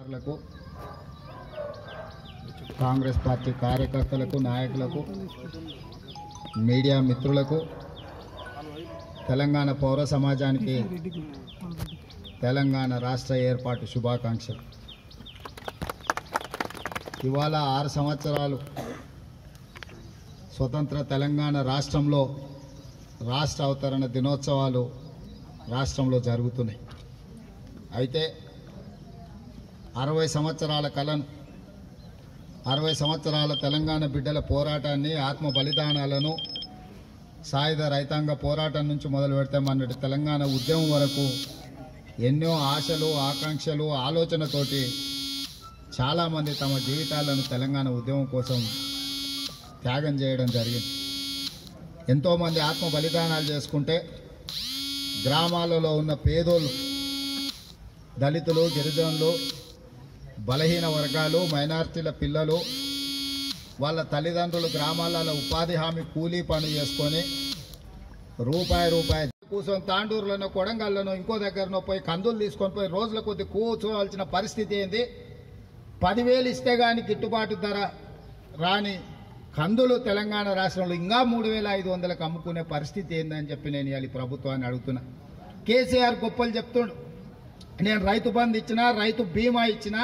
లకు కాంగ్రెస్ పార్టీ కార్యకర్తలకు నాయకులకు మీడియా మిత్రులకు తెలంగాణ పౌర సమాజానికి తెలంగాణ రాష్ట్ర ఏర్పాటు శుభాకాంక్షలు ఇవాళ ఆరు సంవత్సరాలు స్వతంత్ర తెలంగాణ రాష్ట్రంలో రాష్ట్ర అవతరణ దినోత్సవాలు రాష్ట్రంలో జరుగుతున్నాయి అయితే అరవై సంవత్సరాల కలను అరవై సంవత్సరాల తెలంగాణ బిడ్డల పోరాటాన్ని ఆత్మ బలిదానాలను సాయుధ రైతాంగ పోరాటం నుంచి మొదలు పెడితే మొన్నటి తెలంగాణ ఉద్యమం వరకు ఎన్నో ఆశలు ఆకాంక్షలు ఆలోచనతోటి చాలామంది తమ జీవితాలను తెలంగాణ ఉద్యమం కోసం త్యాగం చేయడం జరిగింది ఎంతోమంది ఆత్మ బలిదానాలు చేసుకుంటే గ్రామాలలో ఉన్న పేదోళ్ళు దళితులు గిరిజనులు బలహీన వర్గాలు మైనార్టీల పిల్లలు వాళ్ళ తల్లిదండ్రులు గ్రామాలలో ఉపాధి హామీ కూలీ పని చేసుకొని రూపాయి రూపాయి కూర్చొని తాండూరులోనో కొడంగల్లోనో ఇంకో దగ్గరనో పోయి కందులు తీసుకొని పోయి రోజుల కొద్ది కూర్చోవలసిన పరిస్థితి ఏంది పదివేలు ఇస్తే కానీ గిట్టుబాటు ధర రాని కందులు తెలంగాణ రాష్ట్రంలో ఇంకా మూడు వేల ఐదు వందలకు అమ్ముకునే పరిస్థితి ఏందని చెప్పి నేను ఇవాళ ఈ ప్రభుత్వాన్ని అడుగుతున్నా కేసీఆర్ గొప్పలు చెప్తుండు నేను రైతు బంధు ఇచ్చినా రైతు బీమా ఇచ్చినా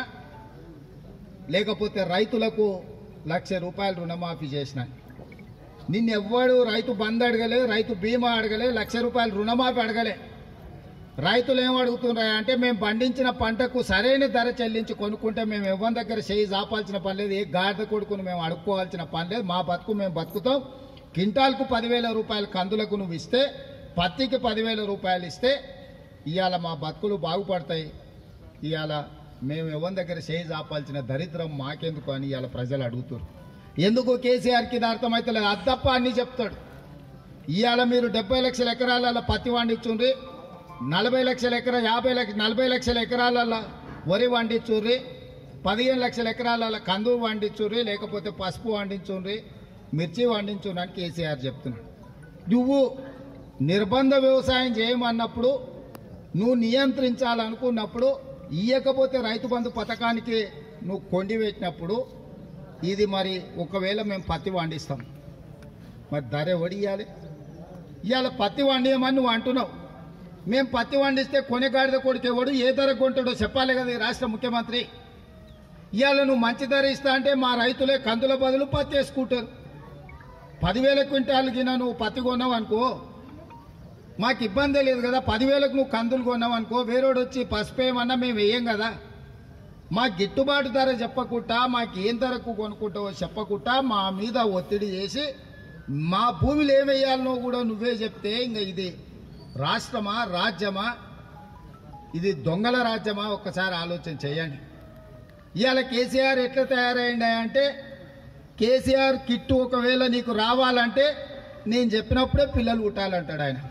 లేకపోతే రైతులకు లక్ష రూపాయలు రుణమాఫీ చేసిన నిన్నెవ్వడు రైతు బంద్ అడగలే రైతు బీమా అడగలే లక్ష రూపాయలు రుణమాఫీ అడగలే రైతులు ఏం అడుగుతున్నారా అంటే మేము పండించిన పంటకు సరైన ధర చెల్లించి కొనుక్కుంటే మేము ఎవరి దగ్గర చేయి చాపాల్సిన పని లేదు ఏ గాడిద కొడుకును మేము అడుక్కోవాల్సిన పని లేదు మా బతుకు మేము బతుకుతాం క్వింటాల్కు పదివేల రూపాయలు కందులకు నువ్వు ఇస్తే పత్తికి పదివేల రూపాయలు ఇస్తే ఇవాళ మా బతుకులు బాగుపడతాయి ఇవాళ మేము ఎవరి దగ్గర చేయి చాపాల్సిన దరిద్రం మాకెందుకు అని ఇవాళ ప్రజలు అడుగుతారు ఎందుకు కేసీఆర్కి ఇది అర్థమవుతలేదు అద్దప్ప అన్నీ చెప్తాడు ఇవాళ మీరు డెబ్బై లక్షల ఎకరాల పత్తి పండించుండ్రి నలభై లక్షల ఎకరా యాభై లక్ష నలభై లక్షల ఎకరాల వరి పండించుర్రి పదిహేను లక్షల ఎకరాల కందువు పండించుర్రి లేకపోతే పసుపు పండించుండ్రి మిర్చి పండించుండ్రి అని కేసీఆర్ చెప్తున్నాడు నువ్వు నిర్బంధ వ్యవసాయం చేయమన్నప్పుడు నువ్వు నియంత్రించాలనుకున్నప్పుడు ఇయ్యకపోతే రైతు బంధు పథకానికి నువ్వు కొండి పెట్టినప్పుడు ఇది మరి ఒకవేళ మేము పత్తి పండిస్తాం మరి ధర ఎవడు ఇవ్వాలి ఇవాళ పత్తి వండియమని నువ్వు అంటున్నావు మేము పత్తి వండిస్తే కొనగాడిద కొడుకు ఎవడు ఏ ధర కొంటాడో చెప్పాలి కదా ఈ రాష్ట్ర ముఖ్యమంత్రి ఇవాళ నువ్వు మంచి ధర ఇస్తా అంటే మా రైతులే కందుల బదులు పత్తి వేసుకుంటారు పదివేల క్వింటాలు గిన నువ్వు పత్తి కొన్నావు అనుకో మాకు ఇబ్బందే లేదు కదా పదివేలకు నువ్వు కందులు కొన్నావు అనుకో వేరేడు వచ్చి పసుపు ఏమన్నా మేము వేయం కదా మా గిట్టుబాటు ధర చెప్పకుండా మాకు ఏం ధరకు కొనుక్కుంటావో చెప్పకుండా మా మీద ఒత్తిడి చేసి మా భూమిలో ఏం వేయాలనో కూడా నువ్వే చెప్తే ఇంకా ఇది రాష్ట్రమా రాజ్యమా ఇది దొంగల రాజ్యమా ఒక్కసారి ఆలోచన చేయండి ఇవాళ కేసీఆర్ ఎట్లా తయారైంది అంటే కేసీఆర్ కిట్టు ఒకవేళ నీకు రావాలంటే నేను చెప్పినప్పుడే పిల్లలు పుట్టాలంటాడు ఆయన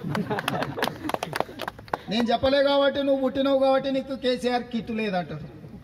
నేను చెప్పలే కాబట్టి నువ్వు పుట్టినావు కాబట్టి నీకు కేసీఆర్ కిట్టు లేదంటారు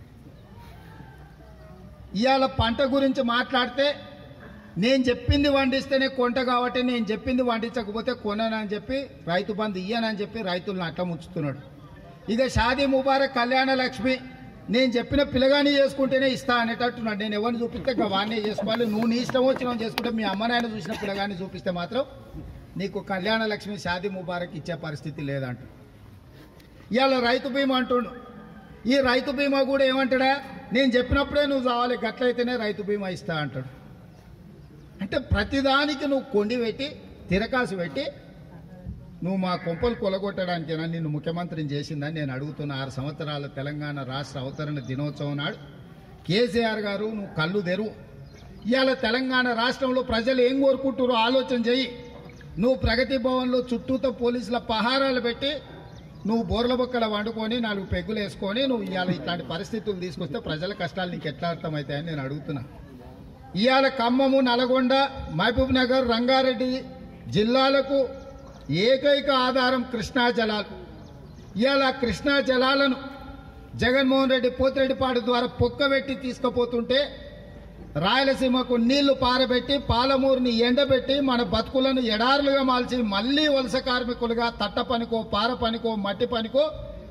ఇవాళ పంట గురించి మాట్లాడితే నేను చెప్పింది వండిస్తేనే కొంట కాబట్టి నేను చెప్పింది వండించకపోతే కొననని చెప్పి రైతు బంధు ఇయ్యనని చెప్పి రైతులను అట్ట ముంచుతున్నాడు ఇక షాదీ ముబారక్ కళ్యాణ లక్ష్మి నేను చెప్పిన పిల్లగాని చేసుకుంటేనే ఇస్తా అనేటట్టున్నాడు నేను ఎవరిని చూపిస్తే ఇక వాడినే చేసుకోవాలి నువ్వు నీ ఇష్టం వచ్చిన చేసుకుంటే మీ అమ్మ నాయన చూసిన పిల్లగాని చూపిస్తే మాత్రం నీకు కళ్యాణ లక్ష్మి షాదీ ముబారక్ ఇచ్చే పరిస్థితి లేదంట ఇవాళ రైతు బీమా అంటుండు ఈ రైతు బీమా కూడా ఏమంటాడా నేను చెప్పినప్పుడే నువ్వు చావాలి గట్లయితేనే రైతు బీమా ఇస్తా అంటాడు అంటే ప్రతిదానికి నువ్వు కొండి పెట్టి తిరకాసు పెట్టి నువ్వు మా కొంపలు కొలగొట్టడానికేనా నిన్ను ముఖ్యమంత్రిని చేసిందని నేను అడుగుతున్న ఆరు సంవత్సరాల తెలంగాణ రాష్ట్ర అవతరణ దినోత్సవం నాడు కేసీఆర్ గారు నువ్వు కళ్ళు తెరువు ఇవాళ తెలంగాణ రాష్ట్రంలో ప్రజలు ఏం కోరుకుంటారో ఆలోచన చెయ్యి నువ్వు ప్రగతి భవన్లో చుట్టూతో పోలీసుల పహారాలు పెట్టి నువ్వు బోర్ల బొక్కల వండుకొని నాలుగు పెగ్గులు వేసుకొని నువ్వు ఇవాళ ఇట్లాంటి పరిస్థితులు తీసుకొస్తే ప్రజల కష్టాలు నీకు ఎట్లా అర్థమవుతాయని నేను అడుగుతున్నా ఇవాళ ఖమ్మము నల్గొండ మహబూబ్ నగర్ రంగారెడ్డి జిల్లాలకు ఏకైక ఆధారం కృష్ణా జలాలు ఇవాళ ఆ కృష్ణా జలాలను జగన్మోహన్ రెడ్డి పోతిరెడ్డిపాడు ద్వారా పొక్కబెట్టి తీసుకుపోతుంటే రాయలసీమకు నీళ్లు పారబెట్టి పాలమూరుని ఎండబెట్టి మన బతుకులను ఎడారులుగా మాల్చి మళ్ళీ వలస కార్మికులుగా తట్ట పనికో పార పనికో మట్టి పనికో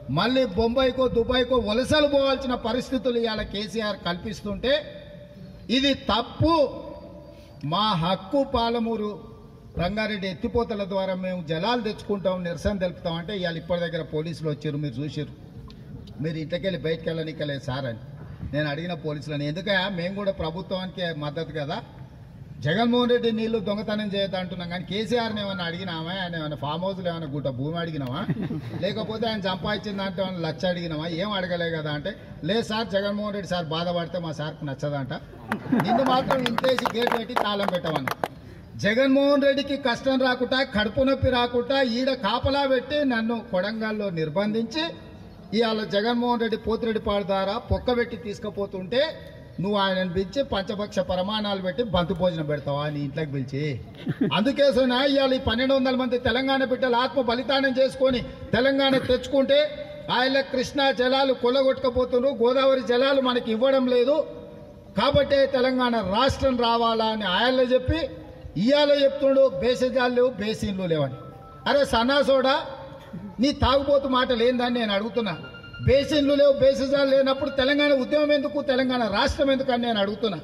మళ్ళీ బొంబాయికో దుబాయ్కో వలసలు పోవాల్సిన పరిస్థితులు ఇవాళ కేసీఆర్ కల్పిస్తుంటే ఇది తప్పు మా హక్కు పాలమూరు రంగారెడ్డి ఎత్తిపోతల ద్వారా మేము జలాలు తెచ్చుకుంటాం నిరసన తెలుపుతాం అంటే ఇవాళ ఇప్పటి దగ్గర పోలీసులు వచ్చారు మీరు చూసారు మీరు ఇంట్లోకెళ్ళి బయటకు వెళ్ళనికలేదు సార్ అని నేను అడిగిన పోలీసులని ఎందుకయ్యా మేము కూడా ప్రభుత్వానికి మద్దతు కదా జగన్మోహన్ రెడ్డి నీళ్లు దొంగతనం చేయొద్దు అంటున్నాం కానీ కేసీఆర్ని ఏమైనా అడిగినామా ఆయన ఏమైనా ఫామ్ హౌస్లో ఏమైనా గుట్ట భూమి అడిగినామా లేకపోతే ఆయన సంపాదించిన దాంట్లో ఏమైనా లక్ష అడిగినామా ఏం అడగలే కదా అంటే లేదు సార్ జగన్మోహన్ రెడ్డి సార్ బాధపడితే మా సార్కి నచ్చదంట నిన్ను మాత్రం ఇంటేసి గేట్ పెట్టి తాళం పెట్టమని జగన్మోహన్ రెడ్డికి కష్టం రాకుండా కడుపు నొప్పి రాకుండా ఈడ కాపలా పెట్టి నన్ను కొడంగల్లో నిర్బంధించి ఇవాళ జగన్మోహన్ రెడ్డి పోతిరెడ్డిపాడు ద్వారా పొక్కబెట్టి తీసుకుపోతుంటే నువ్వు ఆయనను పిలిచి పంచపక్ష ప్రమాణాలు పెట్టి బంతు భోజనం పెడతావా నీ ఇంట్లోకి పిలిచి అందుకే సోనా ఇవాళ ఈ పన్నెండు వందల మంది తెలంగాణ బిడ్డలు ఆత్మ బలిదానం చేసుకొని తెలంగాణ తెచ్చుకుంటే ఆయన కృష్ణా జలాలు కొల్లగొట్టుకపోతున్నారు గోదావరి జలాలు మనకి ఇవ్వడం లేదు కాబట్టే తెలంగాణ రాష్ట్రం రావాలా అని ఆయనలో చెప్పి ఇవాళ చెప్తుండు బేసజాలు లేవు బేసిన్లు లేవని అరే సన్నాసోడా నీ తాగుబోతు మాట లేదని నేను అడుగుతున్నా బేసిన్లు లేవు బేసిజాలు లేనప్పుడు తెలంగాణ ఉద్యమం ఎందుకు తెలంగాణ రాష్ట్రం ఎందుకు అని నేను అడుగుతున్నా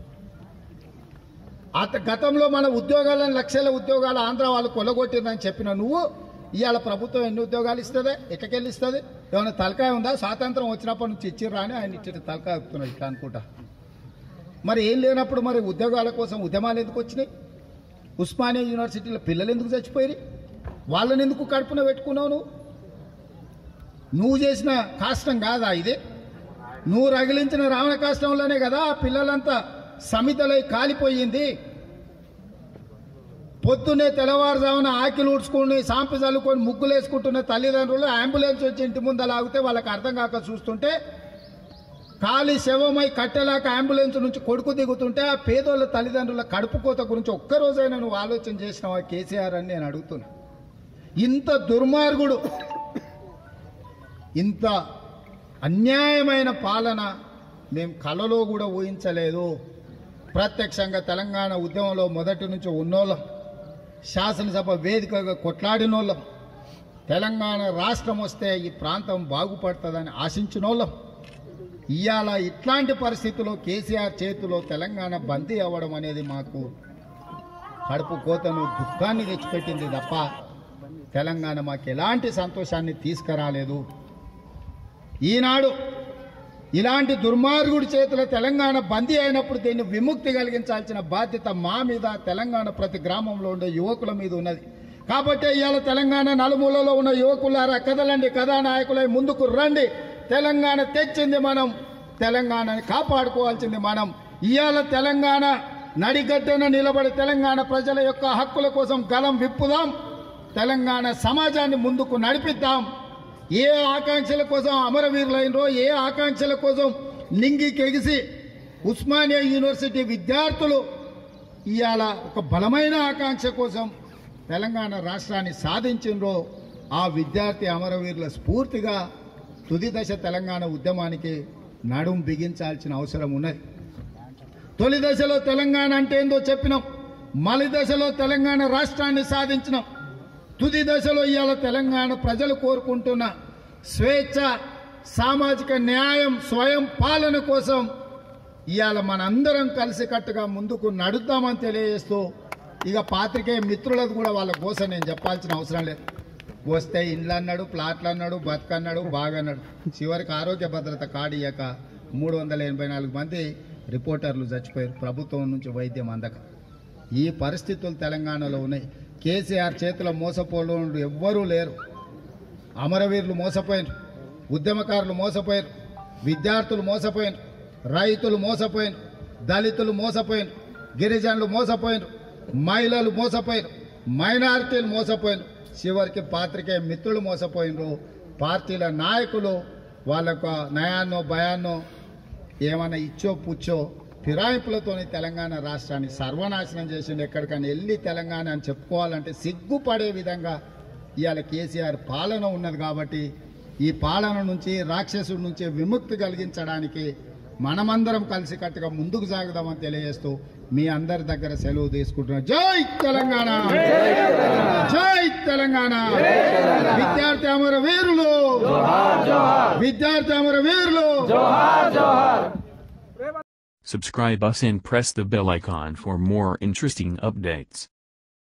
అత గతంలో మన ఉద్యోగాలను లక్షల ఉద్యోగాలు ఆంధ్ర వాళ్ళు కొల్లగొట్టిందని చెప్పిన నువ్వు ఇవాళ ప్రభుత్వం ఎన్ని ఉద్యోగాలు ఇస్తుంది ఎక్కడికెళ్ళి ఇస్తుంది ఏమైనా తలకాయ ఉందా స్వాతంత్రం వచ్చినప్పటి నుంచి ఇచ్చిర్రా అని ఆయన ఇచ్చి తలకాయ చెప్తున్నాడు ఇట్లా అనుకుంటా మరి ఏం లేనప్పుడు మరి ఉద్యోగాల కోసం ఉద్యమాలు ఎందుకు వచ్చినాయి ఉస్మానియా యూనివర్సిటీలో పిల్లలు ఎందుకు చచ్చిపోయి వాళ్ళని ఎందుకు కడుపున పెట్టుకున్నావు నువ్వు నువ్వు చేసిన కాష్టం కాదా ఇది నువ్వు రగిలించిన రావణ కాష్టంలోనే కదా ఆ పిల్లలంతా సమితలై కాలిపోయింది పొద్దున్నే తెల్లవారుజామున ఆకిలు ఊడ్చుకుని సాంపి చల్లుకొని ముగ్గులు వేసుకుంటున్న తల్లిదండ్రులు అంబులెన్స్ వచ్చి ఇంటి ముందర ఆగితే వాళ్ళకి అర్థం కాక చూస్తుంటే ఖాళీ శవమై కట్టెలాక అంబులెన్స్ నుంచి కొడుకు దిగుతుంటే ఆ పేదోళ్ళ తల్లిదండ్రుల కడుపు కోత గురించి ఒక్కరోజైనా నువ్వు ఆలోచన చేసినావా కేసీఆర్ అని నేను అడుగుతున్నా ఇంత దుర్మార్గుడు ఇంత అన్యాయమైన పాలన మేము కలలో కూడా ఊహించలేదు ప్రత్యక్షంగా తెలంగాణ ఉద్యమంలో మొదటి నుంచి ఉన్నోళ్ళం శాసనసభ వేదికగా కొట్లాడినోళ్ళం తెలంగాణ రాష్ట్రం వస్తే ఈ ప్రాంతం బాగుపడుతుందని ఆశించినోళ్ళం ఇవాళ ఇట్లాంటి పరిస్థితుల్లో కేసీఆర్ చేతిలో తెలంగాణ బందీ అవ్వడం అనేది మాకు కడుపు కోతను దుఃఖాన్ని తెచ్చిపెట్టింది తప్ప తెలంగాణ మాకు ఎలాంటి సంతోషాన్ని తీసుకురాలేదు ఈనాడు ఇలాంటి దుర్మార్గుడి చేతిలో తెలంగాణ బందీ అయినప్పుడు దీన్ని విముక్తి కలిగించాల్సిన బాధ్యత మా మీద తెలంగాణ ప్రతి గ్రామంలో ఉండే యువకుల మీద ఉన్నది కాబట్టి ఇవాళ తెలంగాణ నలుమూలలో ఉన్న యువకులారా కదలండి కథానాయకులై ముందుకు రండి తెలంగాణ తెచ్చింది మనం తెలంగాణని కాపాడుకోవాల్సింది మనం ఇవాళ తెలంగాణ నడిగడ్డన నిలబడి తెలంగాణ ప్రజల యొక్క హక్కుల కోసం గలం విప్పుదాం తెలంగాణ సమాజాన్ని ముందుకు నడిపిద్దాం ఏ ఆకాంక్షల కోసం అమరవీరులైనరో ఏ ఆకాంక్షల కోసం నింగికి ఎగిసి ఉస్మానియా యూనివర్సిటీ విద్యార్థులు ఇవాళ ఒక బలమైన ఆకాంక్ష కోసం తెలంగాణ రాష్ట్రాన్ని సాధించిండ్రో ఆ విద్యార్థి అమరవీరుల స్ఫూర్తిగా తుది దశ తెలంగాణ ఉద్యమానికి నడుం బిగించాల్సిన అవసరం ఉన్నది తొలి దశలో తెలంగాణ అంటే ఏందో చెప్పినాం మలి దశలో తెలంగాణ రాష్ట్రాన్ని సాధించినాం తుది దశలో ఇవాళ తెలంగాణ ప్రజలు కోరుకుంటున్న స్వేచ్ఛ సామాజిక న్యాయం స్వయం పాలన కోసం ఇవాళ మనందరం కలిసికట్టుగా ముందుకు నడుద్దామని తెలియజేస్తూ ఇక పాత్రికేయ మిత్రులకు కూడా వాళ్ళ కోసం నేను చెప్పాల్సిన అవసరం లేదు వస్తే ఇండ్లు అన్నాడు ప్లాట్లు అన్నాడు బతుకన్నాడు బాగా అన్నాడు చివరికి ఆరోగ్య భద్రత కార్డు ఇయ్యక మూడు వందల ఎనభై నాలుగు మంది రిపోర్టర్లు చచ్చిపోయారు ప్రభుత్వం నుంచి వైద్యం అందక ఈ పరిస్థితులు తెలంగాణలో ఉన్నాయి కేసీఆర్ చేతిలో మోసపోలు ఎవ్వరూ లేరు అమరవీరులు మోసపోయినారు ఉద్యమకారులు మోసపోయారు విద్యార్థులు మోసపోయినారు రైతులు మోసపోయినారు దళితులు మోసపోయినారు గిరిజనులు మోసపోయినారు మహిళలు మోసపోయారు మైనారిటీలు మోసపోయినారు చివరికి పాత్రికేయ మిత్రులు మోసపోయినరు పార్టీల నాయకులు వాళ్ళకు నయాన్నో భయాన్నో ఏమైనా ఇచ్చో పుచ్చో ఫిరాయింపులతోని తెలంగాణ రాష్ట్రాన్ని సర్వనాశనం చేసిండు ఎక్కడికైనా వెళ్ళి తెలంగాణ అని చెప్పుకోవాలంటే సిగ్గుపడే విధంగా ఇవాళ కేసీఆర్ పాలన ఉన్నది కాబట్టి ఈ పాలన నుంచి రాక్షసుడి నుంచి విముక్తి కలిగించడానికి మనమందరం కలిసికట్టుగా ముందుకు సాగుదామని తెలియజేస్తూ మీ అందరి దగ్గర సెలవు తీసుకుంటున్నాం జై తెలంగాణ జై తెలంగాణ విద్యార్థి అమర వీరులు విద్యార్థి అమర వీరులు Subscribe us and press the bell icon for more interesting updates.